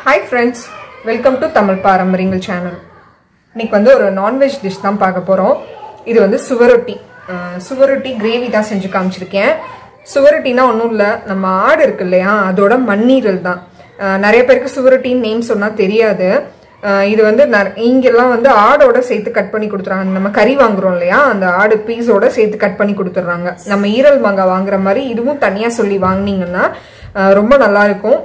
Hi friends welcome to Tamil பாரம்பரியங்கள் channel இன்னைக்கு வந்து ஒரு நான்வெஜ் டிஷ் தான் பார்க்க போகிறோம் இது வந்து சுவரொட்டி அஹ் சுவரொட்டி கிரேவி தான் செஞ்சு காமிச்சிருக்கேன் சுவரொட்டினா ஒன்றும் இல்லை நம்ம ஆடு இருக்கு இல்லையா அதோட மண்ணீரல் தான் அஹ் நிறைய பேருக்கு சுவரொட்டின்னு நேம் சொன்னால் தெரியாது அஹ் இது வந்து நற- இங்கெல்லாம் வந்து ஆடோட சேர்த்து கட் பண்ணி கொடுத்துறாங்க நம்ம கறி வாங்குறோம் இல்லையா அந்த ஆடு பீஸோட சேர்த்து கட் பண்ணி கொடுத்துட்றாங்க நம்ம ஈரல் மாங்காய் வாங்குற மாதிரி இதுவும் தனியாக சொல்லி வாங்குனீங்கன்னா அஹ் ரொம்ப நல்லா இருக்கும்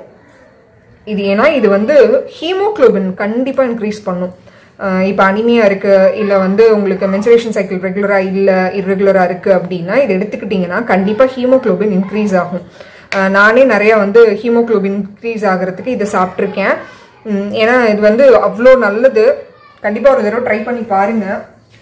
இது ஏன்னா இது வந்து ஹீமோக்ளோபின் கண்டிப்பாக இன்க்ரீஸ் பண்ணும் இப்போ அனிமியா இருக்கு இல்லை வந்து உங்களுக்கு மென்சுரேஷன் சைக்கிள் ரெகுலராக இல்லை இர்ரெகுலராக இருக்கு அப்படின்னா இது எடுத்துக்கிட்டிங்கன்னா கண்டிப்பாக ஹீமோக்ளோபின் இன்க்ரீஸ் ஆகும் அஹ் நானே நிறைய வந்து ஹீமோக்ளோபின் இன்க்ரீஸ் ஆகிறதுக்கு இதை சாப்பிட்ருக்கேன் உம், ஏன்னா இது வந்து அவ்வளோ நல்லது கண்டிப்பாக ஒரு தடவை ட்ரை பண்ணி பாருங்கள்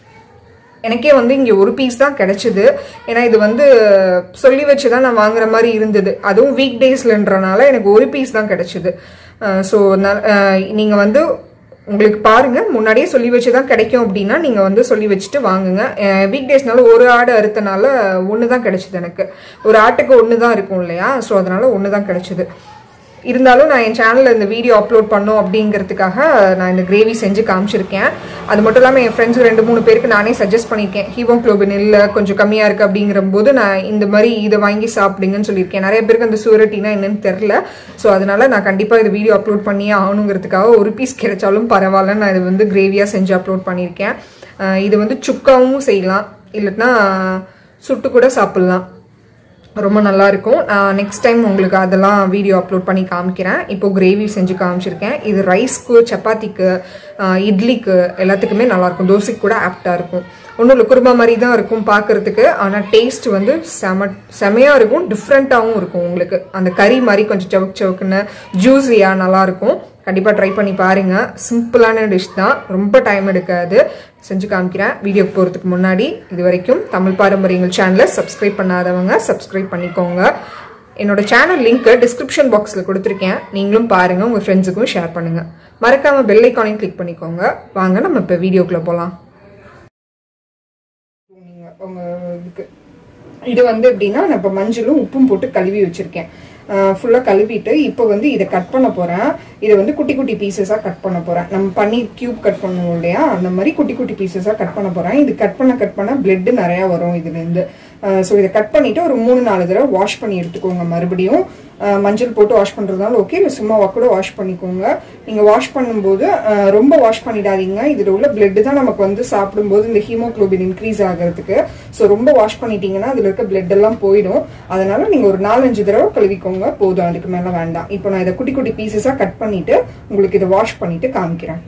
எனக்கே வந்து இங்கே ஒரு பீஸ் தான் கிடைச்சிது ஏன்னா இது வந்து சொல்லி வச்சு தான் நான் வாங்குற மாதிரி இருந்தது அதுவும் வீக் டேஸ்லன்றனால எனக்கு ஒரு பீஸ் தான் கிடைச்சிது ஸோ நீங்கள் வந்து உங்களுக்கு பாருங்க முன்னாடியே சொல்லி வச்சு தான் கிடைக்கும் அப்படின்னா நீங்கள் வந்து சொல்லி வச்சுட்டு வாங்குங்க வீக் டேஸ்னால ஒரு ஆடு அறுத்தனால ஒன்று தான் கிடைச்சிது எனக்கு ஒரு ஆட்டுக்கு ஒன்று தான் இருக்கும் இல்லையா ஸோ அதனால ஒன்று தான் கிடைச்சிது இருந்தாலும் நான் என் சேனலில் இந்த வீடியோ அப்லோட் பண்ணோம் அப்படிங்கிறதுக்காக நான் இந்த கிரேவி செஞ்சு காமிச்சிருக்கேன் அது மட்டும் இல்லாமல் என் ஃப்ரெண்ட்ஸ் ரெண்டு மூணு பேருக்கு நானே சஜஸ்ட் பண்ணியிருக்கேன் ஹீமோக்ளோபின் இல்லை கொஞ்சம் கம்மியாக இருக்குது அப்படிங்கிற போது நான் இந்த மாதிரி இதை வாங்கி சாப்பிடுங்கன்னு சொல்லியிருக்கேன் நிறைய பேருக்கு அந்த சூரட்டினா என்னன்னு தெரில ஸோ அதனால நான் கண்டிப்பாக இது வீடியோ அப்லோட் பண்ணியே ஆகணுங்கிறதுக்காக ஒரு பீஸ் கிடைச்சாலும் பரவாயில்ல நான் இது வந்து கிரேவியாக செஞ்சு அப்லோட் பண்ணியிருக்கேன் அஹ் இது வந்து சுக்காவும் செய்யலாம் இல்லைன்னா சுட்டு கூட சாப்பிட்லாம் ரொம்ப நல்லா இருக்கும் நான் நெக்ஸ்ட் டைம் உங்களுக்கு அதெல்லாம் வீடியோ அப்லோட் பண்ணி காமிக்கிறேன் இப்போ கிரேவி செஞ்சு காமிச்சிருக்கேன் இது ரைஸ்க்கு சப்பாத்திக்கு ஆஹ் இட்லிக்கு எல்லாத்துக்குமே நல்லா இருக்கும் தோசைக்கு கூட ஆப்டாக இருக்கும் ஒன்றும் இல்லை குருமா மாதிரி தான் இருக்கும் பார்க்கறதுக்கு ஆனால் டேஸ்ட் வந்து செம செமையாக இருக்கும் டிஃப்ரெண்ட்டாகவும் இருக்கும் உங்களுக்கு அந்த கறி மாதிரி கொஞ்சம் சவுக் சவுக்குன்னு ஜூஸியாக நல்லாயிருக்கும் கண்டிப்பாக ட்ரை பண்ணி பாருங்கள் சிம்பிளான டிஷ் தான் ரொம்ப டைம் எடுக்காது செஞ்சு காமிக்கிறேன் வீடியோக்கு போகிறதுக்கு முன்னாடி இது வரைக்கும் தமிழ் பாரம்பரியங்கள் சேனலை சப்ஸ்கிரைப் பண்ணாதவங்க சப்ஸ்கிரைப் பண்ணிக்கோங்க என்னோட சேனல் லிங்க்கு டிஸ்கிரிப்ஷன் பாக்ஸில் கொடுத்துருக்கேன் நீங்களும் பாருங்கள் உங்கள் ஃப்ரெண்ட்ஸுக்கும் ஷேர் பண்ணுங்கள் மறக்காமல் பெல் ஐக்கானையும் கிளிக் பண்ணிக்கோங்க வாங்க நம்ம இப்போ வீடியோக்குள்ளே போகலாம் உங்க இதுக்கு இது வந்து எப்படின்னா நான் இப்போ மஞ்சளும் உப்பும் போட்டு கழுவி வச்சிருக்கேன் ஃபுல்லாக கழுவிட்டு இப்போ வந்து இதை கட் பண்ண போகிறேன் இதை வந்து குட்டி குட்டி பீசஸாக கட் பண்ண போகிறேன் நம்ம பன்னீர் கியூப் கட் பண்ணுவோம் இல்லையா அந்த மாதிரி குட்டி குட்டி பீசஸாக கட் பண்ண போகிறேன் இது கட் பண்ண கட் பண்ண பிளட்டு நிறையா வரும் இதுலேருந்து ஸோ இதை கட் பண்ணிவிட்டு ஒரு மூணு நாலு தடவை வாஷ் பண்ணி எடுத்துக்கோங்க மறுபடியும் அஹ் மஞ்சள் போட்டு வாஷ் பண்ணுறதுனால ஓகே இல்லை சும்மா கூட வாஷ் பண்ணிக்கோங்க நீங்கள் வாஷ் பண்ணும்போது அஹ் ரொம்ப வாஷ் பண்ணிடாதீங்க இதில் உள்ள பிளட்டு தான் நமக்கு வந்து சாப்பிடும்போது இந்த ஹீமோக்ளோபின் இன்க்ரீஸ் ஆகிறதுக்கு ஸோ ரொம்ப வாஷ் பண்ணிட்டீங்கன்னா அதில் இருக்க பிளட் எல்லாம் போயிடும் அதனால நீங்கள் ஒரு நாலஞ்சு தடவை கழுவிக்கோங்க போதும் அதுக்கு மேலே வேண்டாம் இப்போ நான் இதை குட்டி குட்டி பீசஸாக கட் பண்ணிட்டு உங்களுக்கு இதை வாஷ் பண்ணிட்டு காமிக்கிறேன்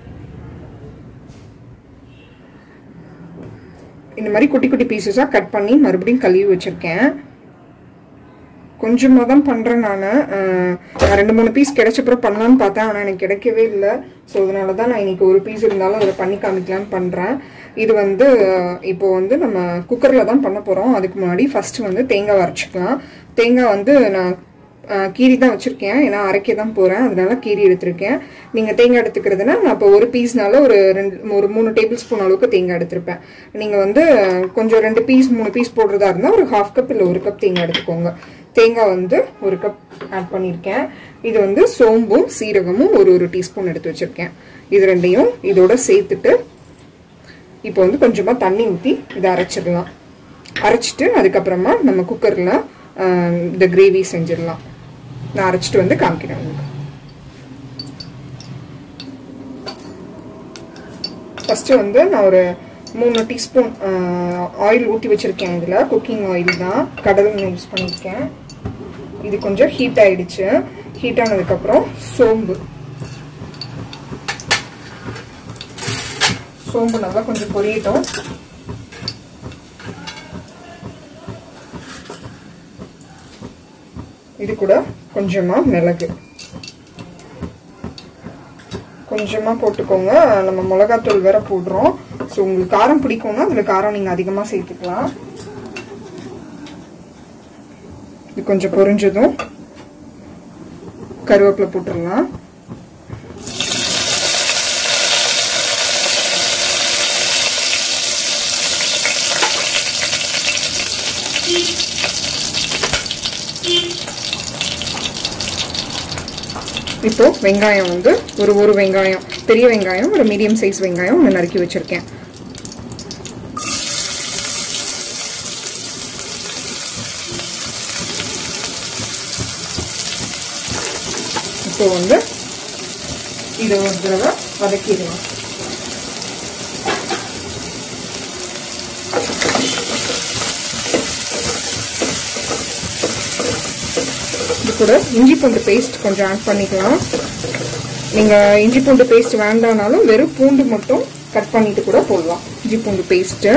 இந்த மாதிரி குட்டி குட்டி பீசஸாக கட் பண்ணி மறுபடியும் கழுவி வச்சிருக்கேன் கொஞ்சமாக தான் பண்ணுறேன் நான் நான் ரெண்டு மூணு பீஸ் கிடைச்சப்பறம் பண்ணலான்னு பார்த்தேன் ஆனால் எனக்கு கிடைக்கவே இல்லை ஸோ அதனால தான் நான் இன்னைக்கு ஒரு பீஸ் இருந்தாலும் அதில் பண்ணி காமிக்கலான்னு பண்ணுறேன் இது வந்து அஹ், இப்போ வந்து நம்ம குக்கரில் தான் பண்ண போகிறோம் அதுக்கு முன்னாடி ஃபஸ்ட்டு வந்து தேங்காய் அரைச்சிக்கலாம் தேங்காய் வந்து நான் அஹ், கீரி தான் வச்சுருக்கேன் ஏன்னா அரைக்க தான் போகிறேன் அதனால கீரி எடுத்திருக்கேன் நீங்கள் தேங்காய் எடுத்துக்கிறதுனா நான் இப்போ ஒரு பீஸ்னால ஒரு ரெண்டு ஒரு மூணு டேபிள் ஸ்பூன் அளவுக்கு தேங்காய் எடுத்திருப்பேன் நீங்கள் வந்து அஹ், கொஞ்சம் ரெண்டு பீஸ் மூணு பீஸ் போடுறதா இருந்தால் ஒரு ஹாஃப் கப் இல்லை ஒரு கப் தேங்காய் எடுத்துக்கோங்க தேங்காய் வந்து ஒரு கப் ஆட் பண்ணியிருக்கேன் இது வந்து சோம்பும் சீரகமும் ஒரு ஒரு டீஸ்பூன் எடுத்து வச்சுருக்கேன் இது ரெண்டையும் இதோட சேர்த்துட்டு இப்போ வந்து கொஞ்சமாக தண்ணி ஊற்றி இதை அரைச்சிடலாம் அரைச்சிட்டு அதுக்கப்புறமா நம்ம குக்கரில் இந்த கிரேவி செஞ்சிடலாம் நான் அரைச்சிட்டு வந்து காமிக்கிறேன் உங்களுக்கு ஃபஸ்ட்டு வந்து நான் ஒரு மூணு டீஸ்பூன் ஆயில் ஊற்றி வச்சுருக்கேன் இதில் குக்கிங் ஆயில் தான் கடல் யூஸ் பண்ணியிருக்கேன் இது கொஞ்சம் ஹீட் ஆயிடுச்சு ஹீட் ஆனதுக்கப்புறம் சோம்பு சோம்பு நல்லா கொஞ்சம் பொரியட்டும் இது கூட கொஞ்சமா மிளகு கொஞ்சமாக போட்டுக்கோங்க நம்ம மிளகாத்தூள் வேற போடுறோம் ஸோ உங்களுக்கு காரம் பிடிக்கும்னா அதில் காரம் நீங்கள் அதிகமாக சேர்த்துக்கலாம் இது கொஞ்சம் பொரிஞ்சதும் கருவேப்பிலை போட்டுடலாம் இப்போ வெங்காயம் வந்து ஒரு ஒரு வெங்காயம் பெரிய வெங்காயம் ஒரு மீடியம் சைஸ் வெங்காயம் ஒன்று நறுக்கி வச்சிருக்கேன் இப்போ வந்து இதை ஒரு தடவை வதக்கிடலாம் இது கூட இஞ்சி பூண்டு பேஸ்ட் கொஞ்சம் ஆட் பண்ணிக்கலாம் நீங்கள் இஞ்சி பூண்டு பேஸ்ட் வேண்டானாலும் வெறும் பூண்டு மட்டும் கட் பண்ணிட்டு கூட போடலாம் இஞ்சி பூண்டு பேஸ்ட்டு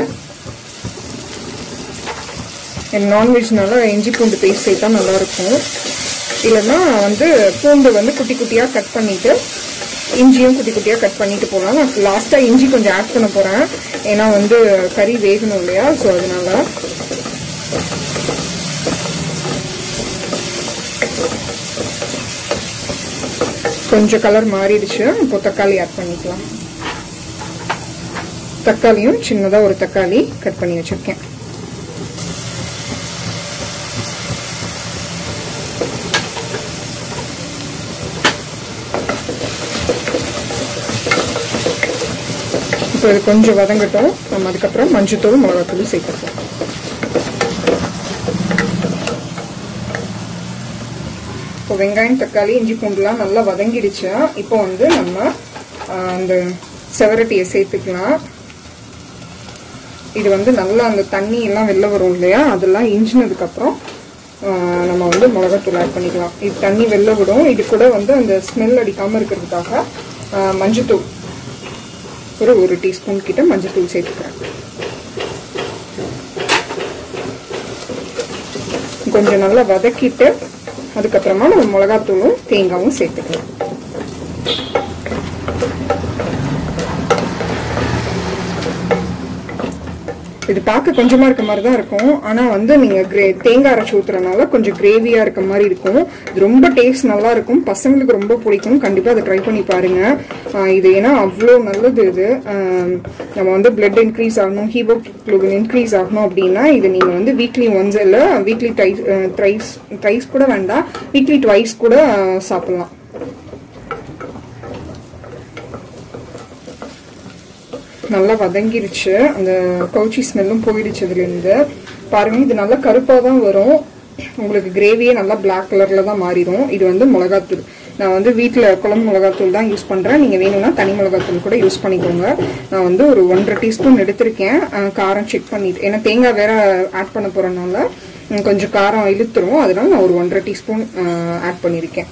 நான்வெஜ்னால இஞ்சி பூண்டு பேஸ்ட் சேர்த்தா நல்லாயிருக்கும் இல்லைன்னா வந்து பூண்டு வந்து குட்டி குட்டியாக கட் பண்ணிவிட்டு இஞ்சியும் குட்டி குட்டியாக கட் பண்ணிட்டு போகலாம் நான் லாஸ்ட்டாக இஞ்சி கொஞ்சம் ஆட் பண்ண போகிறேன் ஏன்னா வந்து கறி வேகணும் இல்லையா ஸோ அதனால கொஞ்சம் கலர் மாறிடுச்சு இப்போ தக்காளி ஆட் பண்ணிக்கலாம் தக்காளியும் சின்னதாக ஒரு தக்காளி கட் பண்ணி வச்சுருக்கேன் இப்போ இது கொஞ்சம் வதங்கட்டும் நம்ம அதுக்கப்புறம் மஞ்சத்தூள் மிளகாத்தூள் சேர்த்துப்போம் இப்போ வெங்காயம் தக்காளி இஞ்சி பூண்டுலாம் நல்லா வதங்கிடுச்சு இப்போ வந்து நம்ம அந்த செவரட்டியை சேர்த்துக்கலாம் இது வந்து நல்லா அந்த தண்ணி எல்லாம் வெளில வரும் இல்லையா அதெல்லாம் இஞ்சினதுக்கப்புறம் நம்ம வந்து மிளகாத்தூள் ஆட் பண்ணிக்கலாம் இது தண்ணி வெளில விடும் இது கூட வந்து அந்த ஸ்மெல் அடிக்காமல் இருக்கிறதுக்காக மஞ்சத்தூள் ஒரு ஒரு டீஸ்பூன் கிட்ட மஞ்சத்தூள் சேர்த்துக்கிறேன் கொஞ்சம் நல்லா வதக்கிட்டு அதுக்கப்புறமா நம்ம மிளகாத்தூளும் தேங்காயும் சேர்த்துக்கலாம் இது பார்க்க கொஞ்சமா இருக்க மாதிரி தான் இருக்கும் ஆனா வந்து நீங்க கிரே தேங்காய் அரைச்சி ஊத்துறதுனால கொஞ்சம் கிரேவியா இருக்க மாதிரி இருக்கும் இது ரொம்ப டேஸ்ட் நல்லா இருக்கும் பசங்களுக்கு ரொம்ப பிடிக்கும் கண்டிப்பா அதை ட்ரை பண்ணி பாருங்க இது ஏன்னா அவ்வளோ நல்லது இது நம்ம வந்து பிளட் இன்க்ரீஸ் ஆகணும் ஹீமோக்ளோபின் இன்க்ரீஸ் ஆகணும் அப்படின்னா இது நீங்க வந்து வீக்லி ஒன்ஸ் இல்லை வீக்லி டைஸ் ட்ரைஸ் ட்ரைஸ் கூட வேண்டாம் வீக்லி ட்வைஸ் கூட சாப்பிடலாம் நல்லா வதங்கிருச்சு அந்த கவுச்சி ஸ்மெல்லும் போயிடுச்சு இதுலேருந்து பாருங்க இது நல்லா கருப்பாக தான் வரும் உங்களுக்கு கிரேவியே நல்லா பிளாக் கலரில் தான் மாறிடும் இது வந்து மிளகாத்தூள் நான் வந்து வீட்டில் குழம்பு மிளகாத்தூள் தான் யூஸ் பண்ணுறேன் நீங்கள் வேணும்னா தனி மிளகாத்தூள் கூட யூஸ் பண்ணிக்கோங்க நான் வந்து ஒரு ஒன்றரை டீஸ்பூன் எடுத்திருக்கேன் காரம் செக் பண்ணிட்டு ஏன்னா தேங்காய் வேற ஆட் பண்ண போகிறனால கொஞ்சம் காரம் இழுத்துரும் அதனால நான் ஒரு ஒன்றரை டீஸ்பூன் ஆட் பண்ணியிருக்கேன்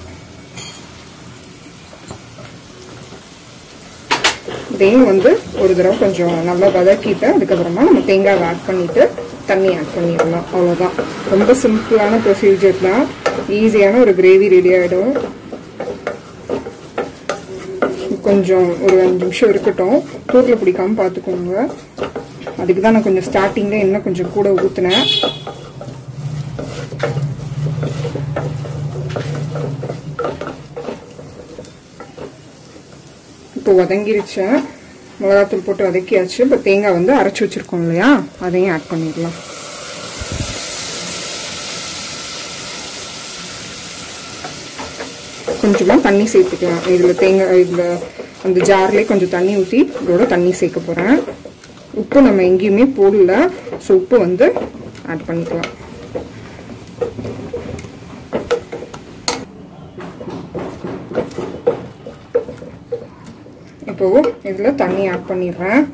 இதையும் வந்து ஒரு தடவை கொஞ்சம் நல்லா வதக்கிட்டு அதுக்கப்புறமா நம்ம தேங்காவை ஆட் பண்ணிட்டு தண்ணி ஆட் பண்ணிடலாம் அவ்வளோதான் ரொம்ப சிம்பிளான ப்ரொசீஜர் தான் ஈஸியான ஒரு கிரேவி ரெடி ஆகிடும் கொஞ்சம் ஒரு அஞ்சு நிமிஷம் இருக்கட்டும் தூக்கில் பிடிக்காம பார்த்துக்கோங்க அதுக்கு தான் நான் கொஞ்சம் ஸ்டார்டிங்கில் இன்னும் கொஞ்சம் கூட ஊற்றுனேன் இப்போ வதங்கிருச்சு மிளகாத்தூள் போட்டு வதக்கியாச்சு இப்போ தேங்காய் வந்து அரைச்சி வச்சிருக்கோம் இல்லையா அதையும் ஆட் பண்ணிடலாம் கொஞ்சமாக தண்ணி சேர்த்துக்கலாம் இதில் தேங்காய் இதில் அந்த ஜார்லேயே கொஞ்சம் தண்ணி ஊற்றி இதோட தண்ணி சேர்க்க போகிறேன் உப்பு நம்ம எங்கேயுமே போடல ஸோ உப்பு வந்து ஆட் பண்ணிக்கலாம் இப்போ இதில் தண்ணி ஆட் பண்ணிடுறேன்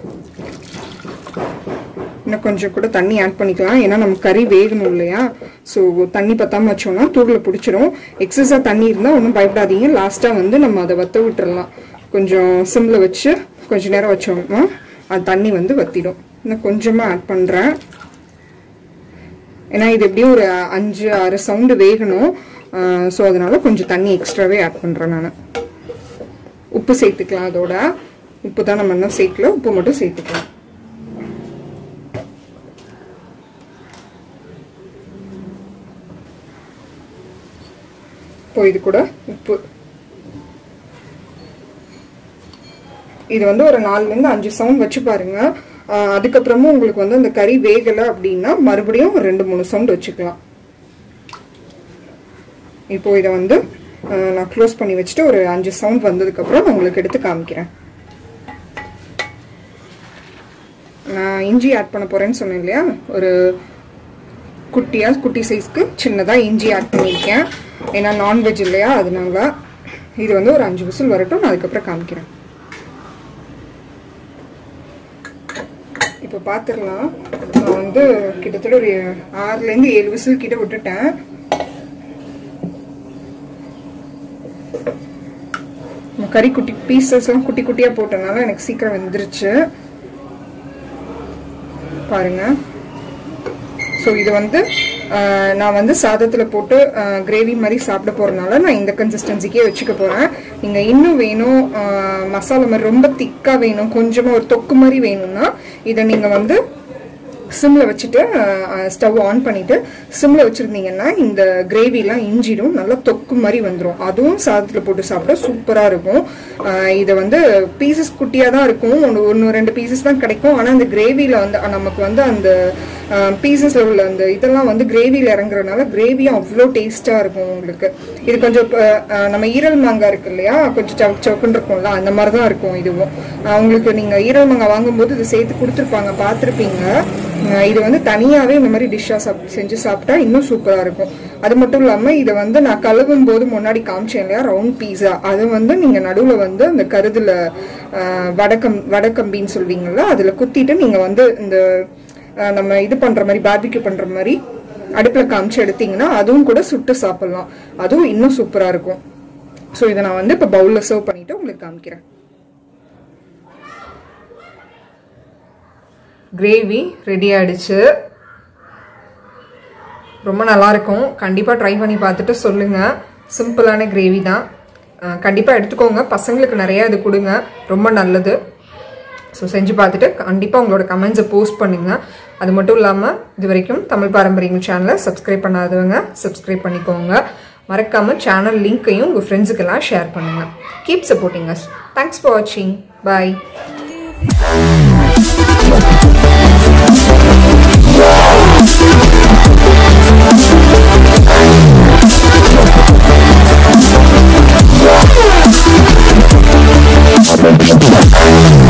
இன்னும் கொஞ்சம் கூட தண்ணி ஆட் பண்ணிக்கலாம் ஏன்னா நம்ம கறி வேகணும் இல்லையா ஸோ தண்ணி பத்தாமல் வச்சோம்னா தூளில் பிடிச்சிரும் எக்ஸஸாக தண்ணி இருந்தால் ஒன்றும் பயப்படாதீங்க லாஸ்ட்டாக வந்து நம்ம அதை வத்த விட்டுறலாம் கொஞ்சம் சிம்மில் வச்சு கொஞ்சம் நேரம் வச்சோம்னா அது தண்ணி வந்து வத்திடும் இன்னும் கொஞ்சமாக ஆட் பண்ணுறேன் ஏன்னா இது எப்படியும் ஒரு அஞ்சு ஆறு சவுண்டு வேகணும் ஸோ அதனால கொஞ்சம் தண்ணி எக்ஸ்ட்ராவே ஆட் பண்ணுறேன் நான் உப்பு சேர்த்துக்கலாம் அதோட உப்பு தான் நம்ம இன்னும் சேர்க்கல உப்பு மட்டும் சேர்த்துக்கலாம் இப்போ இது கூட உப்பு இது வந்து ஒரு நாலுலேருந்து அஞ்சு சவுண்ட் வச்சு பாருங்க அதுக்கப்புறமும் உங்களுக்கு வந்து அந்த கறி வேகலை அப்படின்னா மறுபடியும் ஒரு ரெண்டு மூணு சவுண்ட் வச்சுக்கலாம் இப்போ இதை வந்து அஹ், நான் க்ளோஸ் பண்ணி வச்சுட்டு ஒரு அஞ்சு சவுண்ட் வந்ததுக்கப்புறம் நான் உங்களுக்கு எடுத்து காமிக்கிறேன் நான் இஞ்சி ஆட் பண்ண போகிறேன்னு சொன்னேன் இல்லையா ஒரு குட்டியாக குட்டி சைஸ்க்கு சின்னதாக இஞ்சி ஆட் பண்ணியிருக்கேன் ஏன்னா நான்வெஜ் இல்லையா அதனால இது வந்து ஒரு அஞ்சு விசில் வரட்டும் நான் அதுக்கப்புறம் காமிக்கிறேன் இப்போ பார்த்துடலாம் நான் வந்து கிட்டத்தட்ட ஒரு ஆறுலேருந்து ஏழு விசில் கிட்ட விட்டுட்டேன் நம்ம கறி குட்டி பீசஸ்லாம் குட்டி குட்டியாக போட்டனால எனக்கு சீக்கிரம் வெந்துருச்சு பாருங்க ஸோ இது வந்து ஆஹ், நான் வந்து சாதத்தில் போட்டு கிரேவி மாதிரி சாப்பிட போகிறனால நான் இந்த கன்சிஸ்டன்சிக்கே வச்சுக்க போகிறேன் நீங்கள் இன்னும் வேணும் ஆஹ், மசாலா மாதிரி ரொம்ப திக்காக வேணும் கொஞ்சமாக ஒரு தொக்கு மாதிரி வேணும்னா இதை நீங்கள் வந்து சிம்மில் வச்சுட்டு ஸ்டவ் ஆன் பண்ணிட்டு சிம்மில் வச்சுருந்தீங்கன்னா இந்த கிரேவிலாம் இஞ்சிடும் நல்லா தொக்கு மாதிரி வந்துடும் அதுவும் சாதத்தில் போட்டு சாப்பிட சூப்பராக இருக்கும் ஆஹ் இதை வந்து பீசஸ் குட்டியாக தான் இருக்கும் ஒன்று ஒன்று ரெண்டு பீசஸ் தான் கிடைக்கும் ஆனால் அந்த கிரேவியில் வந்து அஹ் நமக்கு வந்து அந்த பீசஸில் உள்ள அந்த இதெல்லாம் வந்து கிரேவியில் இறங்குறதுனால கிரேவியும் அவ்வளோ டேஸ்ட்டாக இருக்கும் உங்களுக்கு இது கொஞ்சம் அஹ், அஹ், நம்ம ஈரல் மாங்காய் இருக்கு இல்லையா கொஞ்சம் சவுக் சவுக்குன்னு இருக்கும்ல அந்த மாதிரி தான் இருக்கும் இதுவும் அஹ் உங்களுக்கு நீங்கள் ஈரல் மாங்காய் வாங்கும்போது இது சேர்த்து கொடுத்துருப்பாங்க பார்த்துருப்பீங்க அஹ் இது வந்து தனியாகவே இந்த மாதிரி டிஷ்ஷாக சாப் செஞ்சு சாப்பிட்டா இன்னும் சூப்பராக இருக்கும் அது மட்டும் இல்லாமல் இதை வந்து நான் கழுவும் போது முன்னாடி காமிச்சேன் இல்லையா ரவுண்ட் பீஸா அது வந்து நீங்கள் நடுவில் வந்து அந்த கருதுல அஹ், வடக்கம் வடக்கம்பின்னு சொல்வீங்கள்ல அதில் குத்திட்டு நீங்கள் வந்து இந்த அஹ், நம்ம இது பண்ணுற மாதிரி பார்பிக்யூ பண்ணுற மாதிரி அடுப்பில் காமிச்சு எடுத்தீங்கன்னா அதுவும் கூட சுட்டு சாப்பிட்லாம் அதுவும் இன்னும் சூப்பராக இருக்கும் ஸோ இதை நான் வந்து இப்போ பவுலில் சர்வ் பண்ணிவிட்டு உங்களுக்கு காமிக்கிறேன் கிரேவி ரெடி ஆயிடுச்சு ரொம்ப நல்லா இருக்கும் கண்டிப்பாக ட்ரை பண்ணி பார்த்துட்டு சொல்லுங்கள் சிம்பிளான கிரேவி தான் கண்டிப்பாக எடுத்துக்கோங்க பசங்களுக்கு நிறைய இது கொடுங்க ரொம்ப நல்லது ஸோ செஞ்சு பார்த்துட்டு கண்டிப்பாக உங்களோட கமெண்ட்ஸை போஸ்ட் பண்ணுங்கள் அது மட்டும் இல்லாமல் இது வரைக்கும் தமிழ் பாரம்பரியங்கள் சேனலை சப்ஸ்கிரைப் பண்ணாதவங்க சப்ஸ்கிரைப் பண்ணிக்கோங்க மறக்காமல் சேனல் லிங்க்கையும் உங்கள் ஃப்ரெண்ட்ஸுக்கெல்லாம் ஷேர் பண்ணுங்கள் keep supporting us thanks for வாட்சிங் பாய் Thank you.